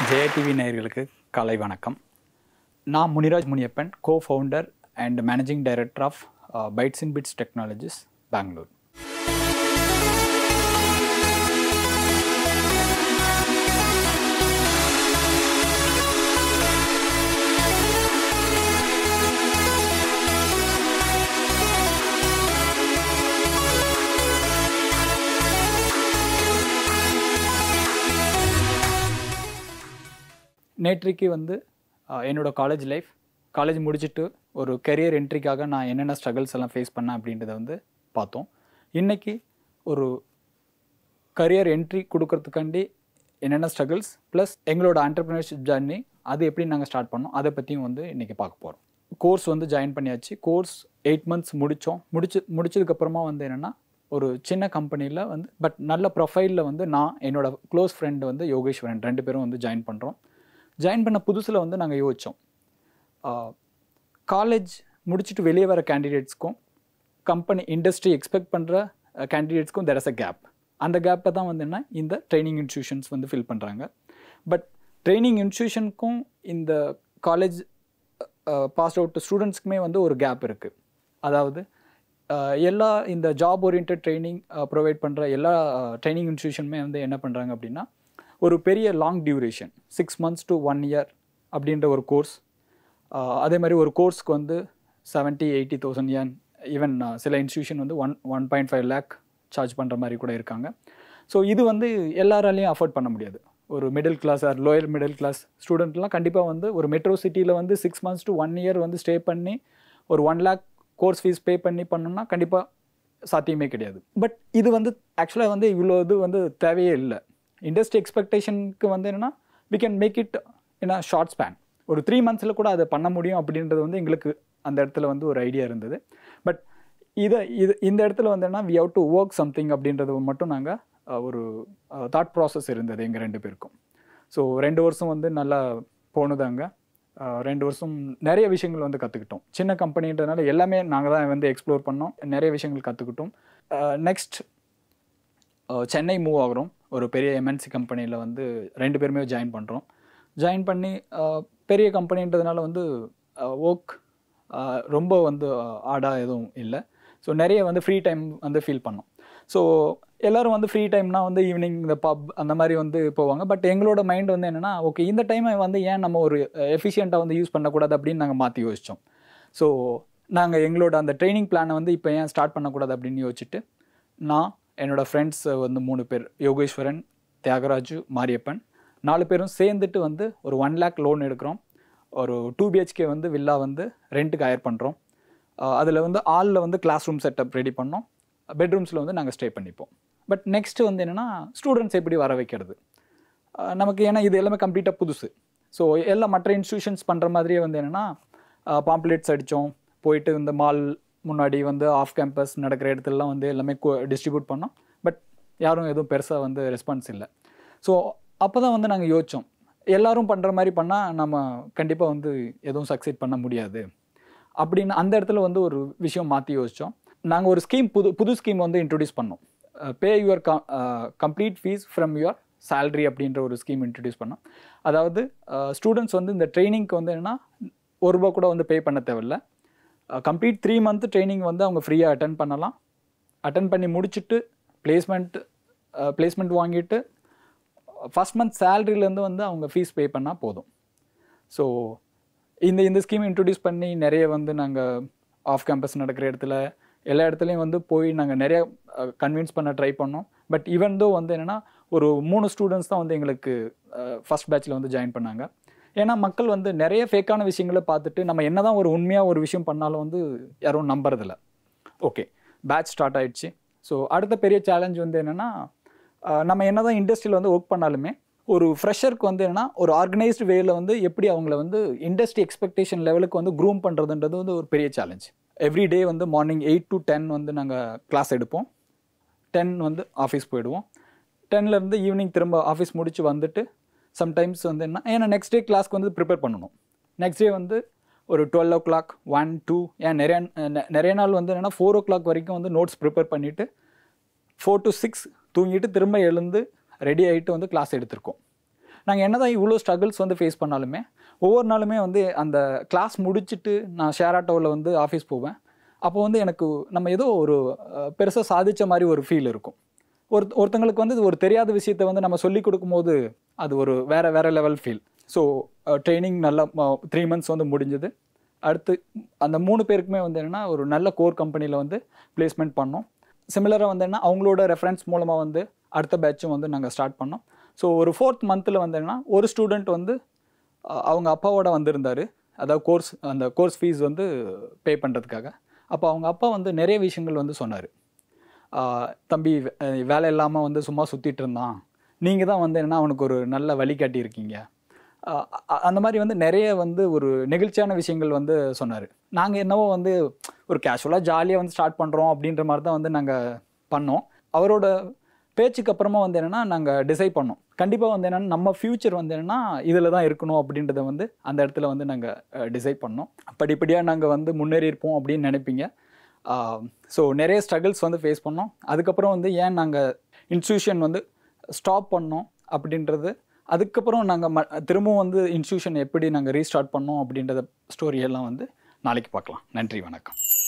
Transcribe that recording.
ஜெய டிவி நேயர்களுக்கு காலை வணக்கம் நான் Muniraj Muniyappan co founder and managing director of Bytes in Bits technologies Bangalore நேற்றைக்கு வந்து அஹ், என்னோட காலேஜ் லைஃப் காலேஜ் முடிச்சுட்டு ஒரு கெரியர் என்ட்ரிக்காக நான் என்னென்ன ஸ்ட்ரகிள்ஸ் எல்லாம் ஃபேஸ் பண்ணேன் அப்படின்றத வந்து பார்த்தோம் இன்னைக்கு ஒரு கரியர் என்ட்ரி கொடுக்கறதுக்காண்டி என்னென்ன ஸ்ட்ரகிள்ஸ் ப்ளஸ் எங்களோட ஆண்டர்பிரினர்ஷிப் ஜர்னி அது எப்படி நாங்கள் ஸ்டார்ட் பண்ணோம் அதை பற்றியும் வந்து இன்றைக்கி பார்க்க போகிறோம் கோர்ஸ் வந்து ஜாயின் பண்ணியாச்சு கோர்ஸ் எயிட் மந்த்ஸ் முடித்தோம் முடிச்சு முடிச்சதுக்கப்புறமா வந்து என்னென்னா ஒரு சின்ன கம்பெனியில் வந்து பட் நல்ல ப்ரொஃபைலில் வந்து நான் என்னோட க்ளோஸ் ஃப்ரெண்டு வந்து யோகேஸ்வரன் ரெண்டு பேரும் வந்து ஜாயின் பண்ணுறோம் ஜாயின் பண்ண புதுசில் வந்து நாங்கள் யோசித்தோம் காலேஜ் முடிச்சுட்டு வெளியே வர கேண்டிடேட்ஸ்க்கும் கம்பெனி இண்டஸ்ட்ரி எக்ஸ்பெக்ட் பண்ணுற கேண்டிடேட்ஸ்க்கும் தெர் இஸ் அ கேப் அந்த கேப்பை தான் வந்து என்ன இந்த ட்ரைனிங் இன்ஸ்டியூஷன்ஸ் வந்து ஃபில் பண்ணுறாங்க பட் ட்ரைனிங் இன்ஸ்டியூஷனுக்கும் இந்த காலேஜ் பாஸ் அவுட் ஸ்டூடெண்ட்ஸ்க்குமே வந்து ஒரு கேப் இருக்குது அதாவது அஹ், எல்லா இந்த ஜாப் ஓரியன்ட் ட்ரைனிங் ப்ரொவைட் பண்ணுற எல்லா ட்ரைனிங் இன்ஸ்டியூஷனுமே வந்து என்ன பண்ணுறாங்க அப்படின்னா ஒரு பெரிய long duration six months to one year அப்படின்ற ஒரு கோர்ஸ் அதே மாதிரி ஒரு கோர்ஸ்க்கு வந்து செவன்ட்டி எயிட்டி தௌசண்ட் ஏன் ஈவன் சில இன்ஸ்டியூஷன் வந்து one one point five lakh charge பண்ணுற மாதிரி கூட இருக்காங்க ஸோ இது வந்து எல்லாராலையும் அஃபோர்ட் பண்ண முடியாது ஒரு middle class or lower middle class ஸ்டூடெண்ட்லாம் கண்டிப்பாக வந்து ஒரு மெட்ரோ சிட்டியில் வந்து six months to one year வந்து ஸ்டே பண்ணி ஒரு one lakh course fees pay பண்ணி பண்ணோம்னா கண்டிப்பாக சாத்தியமே கிடையாது பட் இது வந்து ஆக்சுவலாக வந்து இவ்வளோ இது வந்து தேவையே இல்லை இண்டஸ்ட்ரி எக்ஸ்பெக்டேஷனுக்கு வந்து என்னென்னா we can make it in a short span ஒரு த்ரீ மந்த்ஸில் கூட அதை பண்ண முடியும் அப்படின்றது வந்து எங்களுக்கு அந்த இடத்துல வந்து ஒரு ஐடியா இருந்தது பட் இதை இது இந்த இடத்துல வந்து என்ன we have to work something அப்படின்றது மட்டும் நாங்கள் ஒரு தாட் ப்ராசஸ் இருந்தது எங்கள் ரெண்டு பேருக்கும் ஸோ ரெண்டு வருஷம் வந்து நல்லா போனதாங்க அஹ், ரெண்டு வருஷம் நிறைய விஷயங்கள் வந்து கற்றுக்கிட்டோம் சின்ன கம்பெனின்றதுனால எல்லாமே நாங்கள் தான் வந்து எக்ஸ்ப்ளோர் பண்ணோம் நிறைய விஷயங்கள் கற்றுக்கிட்டோம் நெக்ஸ்ட் அஹ் சென்னை மூவ் ஆகுறோம் ஒரு பெரிய எம்என்சி கம்பெனியில் வந்து ரெண்டு பேருமே ஜாயின் பண்ணுறோம் ஜாயின் பண்ணி அஹ், பெரிய கம்பெனின்றதுனால வந்து ஒர்க் ரொம்ப வந்து ஆடாக எதுவும் இல்லை ஸோ நிறைய வந்து ஃப்ரீ டைம் வந்து ஃபீல் பண்ணோம் ஸோ எல்லோரும் வந்து ஃப்ரீ டைம்னா வந்து ஈவினிங் இந்த பப் அந்த மாதிரி வந்து போவாங்க பட் எங்களோட மைண்ட் வந்து என்னென்னா ஓகே இந்த டைமை வந்து ஏன் நம்ம ஒரு எஃபிஷியண்ட்டாக வந்து யூஸ் பண்ணக்கூடாது அப்படின்னு நாங்கள் மாற்றி யோசித்தோம் ஸோ நாங்கள் எங்களோட அந்த ட்ரைனிங் பிளானை வந்து இப்போ ஏன் ஸ்டார்ட் பண்ணக்கூடாது அப்படின்னு யோசிச்சுட்டு நான் என்னோடய ஃப்ரெண்ட்ஸ் வந்து மூணு பேர் யோகேஸ்வரன் தியாகராஜு மாரியப்பன் நாலு பேரும் சேர்ந்துட்டு வந்து ஒரு ஒன் லேக் லோன் எடுக்கிறோம் ஒரு டூ பிஹெச்கே வந்து வில்லா வந்து ரெண்ட்டுக்கு ஹயர் பண்ணுறோம் அதில் வந்து ஆலில் வந்து கிளாஸ் ரூம் செட்டப் ரெடி பண்ணோம் பெட்ரூம்ஸில் வந்து நாங்கள் ஸ்டே பண்ணிப்போம் பட் நெக்ஸ்ட்டு வந்து என்னென்னா ஸ்டூடெண்ட்ஸ் எப்படி வர வைக்கிறது அஹ் நமக்கு ஏன்னா இது எல்லாமே கம்ப்ளீட்டாக புதுசு ஸோ எல்லா மற்ற இன்ஸ்டியூஷன்ஸ் பண்ணுற மாதிரியே வந்து என்னென்னா பாம்ப்ளேட்ஸ் அடித்தோம் போயிட்டு இந்த மால் முன்னாடி வந்து ஆஃப் கேம்பஸ் நடக்கிற இடத்துலலாம் வந்து எல்லாமே டிஸ்ட்ரிபியூட் பண்ணோம் பட் யாரும் எதுவும் பெருசாக வந்து ரெஸ்பான்ஸ் இல்லை ஸோ அப்போ தான் வந்து நாங்கள் யோசித்தோம் எல்லாரும் பண்ணுற மாதிரி பண்ணால் நம்ம கண்டிப்பாக வந்து எதுவும் சக்சீட் பண்ண முடியாது அப்படின்னு அந்த இடத்துல வந்து ஒரு விஷயம் மாற்றி யோசித்தோம் நாங்கள் ஒரு ஸ்கீம் புது புது ஸ்கீம் வந்து இன்ட்ரடியூஸ் பண்ணோம் pay your complete fees from your salary அப்படின்ற ஒரு ஸ்கீம் இன்ட்ரடியூஸ் பண்ணோம் அதாவது ஸ்டூடெண்ட்ஸ் வந்து இந்த ட்ரைனிங்க்கு வந்து என்னென்னா ஒரு ரூபா கூட வந்து பே பண்ண தேவையில்ல கம்ப்ளீட் த்ரீ மந்த் ட்ரைனிங் வந்து அவங்க ஃப்ரீயாக அட்டன் பண்ணலாம் அட்டன் பண்ணி முடிச்சுட்டு பிளேஸ்மெண்ட் பிளேஸ்மெண்ட் வாங்கிட்டு ஃபஸ்ட் மந்த் சேலரியிலேருந்து வந்து அவங்க ஃபீஸ் பே பண்ணால் போதும் ஸோ இந்த இந்த ஸ்கீம் இன்ட்ரடியூஸ் பண்ணி நிறைய வந்து நாங்கள் ஆஃப் கேம்பஸ் நடக்கிற இடத்துல எல்லா இடத்துலையும் வந்து போய் நாங்கள் நிறைய கன்வின்ஸ் பண்ண ட்ரை பண்ணோம் பட் ஈவன் தோ வந்து என்னென்னா ஒரு மூணு ஸ்டூடெண்ட்ஸ் தான் வந்து எங்களுக்கு ஃபஸ்ட் பேட்ச்சில் வந்து ஜாயின் பண்ணாங்க ஏன்னா மக்கள் வந்து நிறைய ஃபேக்கான விஷயங்களை பார்த்துட்டு நம்ம என்னதான் ஒரு உண்மையாக ஒரு விஷயம் பண்ணாலும் வந்து யாரும் நம்புறதில்ல ஓகே பேட்ச் ஸ்டார்ட் ஆயிடுச்சு ஸோ அடுத்த பெரிய சேலஞ்ச் வந்து என்னென்னா நம்ம என்னதான் இண்டஸ்ட்ரியில் வந்து ஒர்க் பண்ணாலுமே ஒரு ஃப்ரெஷருக்கு வந்து என்னன்னா ஒரு ஆர்கனைஸ்டு வேல வந்து எப்படி அவங்கள வந்து இண்டஸ்ட்ரி எக்ஸ்பெக்டேஷன் லெவலுக்கு வந்து க்ரூம் பண்ணுறதுன்றது வந்து ஒரு பெரிய சேலஞ்ச் எவ்ரி டே வந்து மார்னிங் எயிட் டு டென் வந்து நாங்கள் கிளாஸ் எடுப்போம் டென் வந்து ஆஃபீஸ் போயிடுவோம் டென்லேருந்து ஈவினிங் திரும்ப ஆஃபீஸ் முடிச்சு வந்துட்டு சம்டைம்ஸ் வந்து என்ன ஏன்னா நெக்ஸ்ட் டே கிளாஸ்க்கு வந்து ப்ரிப்பேர் பண்ணணும் நெக்ஸ்ட் டே வந்து ஒரு twelve o'clock one two ஏன் நிறைய நெ- நிறைய நாள் வந்து என்னென்னா ஃபோர் ஓ கிளாக் வரைக்கும் வந்து நோட்ஸ் ப்ரிப்பேர் பண்ணிவிட்டு ஃபோர் டு சிக்ஸ் தூங்கிட்டு திரும்ப எழுந்து ரெடி ஆகிட்டு வந்து கிளாஸ் எடுத்திருக்கோம் நாங்கள் என்ன தான் இவ்வளோ ஸ்ட்ரகிள்ஸ் வந்து ஃபேஸ் பண்ணாலுமே ஒவ்வொரு நாளுமே வந்து அந்த கிளாஸ் முடிச்சுட்டு நான் ஷேர் ஆட்டோவில் வந்து ஆஃபீஸ் போவேன் அப்போ வந்து எனக்கு நம்ம ஏதோ ஒரு பெருசாக சாதித்த மாதிரி ஒரு ஃபீல் இருக்கும் ஒரு ஒருத்தங்களுக்கு வந்து இது ஒரு தெரியாத விஷயத்தை வந்து நம்ம சொல்லி கொடுக்கும்போது அது ஒரு வேற வேற லெவல் ஃபீல் ஸோ ட்ரைனிங் நல்லா த்ரீ மந்த்ஸ் வந்து முடிஞ்சது அடுத்து அந்த மூணு பேருக்குமே வந்து என்னென்னா ஒரு நல்ல கோர் கம்பெனியில் வந்து பிளேஸ்மெண்ட் பண்ணோம் சிமிலராக வந்து என்ன அவங்களோட ரெஃபரன்ஸ் மூலமாக வந்து அடுத்த பேட்சும் வந்து நாங்கள் ஸ்டார்ட் பண்ணோம் ஸோ ஒரு ஃபோர்த் மந்தில் வந்து என்னன்னா ஒரு ஸ்டூடெண்ட் வந்து அஹ், அவங்க அப்பாவோட வந்திருந்தார் அதாவது கோர்ஸ் அந்த கோர்ஸ் ஃபீஸ் வந்து பே பண்ணுறதுக்காக அப்போ அவங்க அப்பா வந்து நிறைய விஷயங்கள் வந்து சொன்னார் தம்பி வே- வேலை இல்லாமல் வந்து சும்மா சுற்றிட்டு இருந்தான் நீங்கள் தான் வந்து என்ன அவனுக்கு ஒரு நல்ல வழிகாட்டி இருக்கீங்க ஆஹ் அ- அந்த மாதிரி வந்து நிறைய வந்து ஒரு நெகிழ்ச்சியான விஷயங்கள் வந்து சொன்னார் நாங்கள் என்னவோ வந்து ஒரு கேஷுவலாக ஜாலியாக வந்து ஸ்டார்ட் பண்ணுறோம் அப்படின்ற மாதிரி தான் வந்து நாங்கள் பண்ணோம் அவரோட பேச்சுக்கு அப்புறமா வந்து என்னென்னா நாங்கள் டிசைட் பண்ணோம் கண்டிப்பாக வந்து என்னென்னா நம்ம ஃப்யூச்சர் வந்து என்னென்னா இதில் தான் இருக்கணும் அப்படின்றத வந்து அந்த இடத்துல வந்து நாங்கள் டிசைட் பண்ணோம் படிப்படியாக நாங்கள் வந்து முன்னேறி இருப்போம் அப்படின்னு நினைப்பீங்க ஸோ நிறைய ஸ்ட்ரகிள்ஸ் வந்து ஃபேஸ் பண்ணோம் அதுக்கப்புறம் வந்து ஏன் நாங்கள் இன்ஸ்டியூஷன் வந்து ஸ்டாப் பண்ணோம் அப்படின்றது அதுக்கப்புறம் நாங்கள் ம திரும்பவும் வந்து இன்ஸ்டியூஷன் எப்படி நாங்கள் ரீஸ்டார்ட் பண்ணோம் அப்படின்றத ஸ்டோரியெல்லாம் வந்து நாளைக்கு பார்க்கலாம் நன்றி வணக்கம்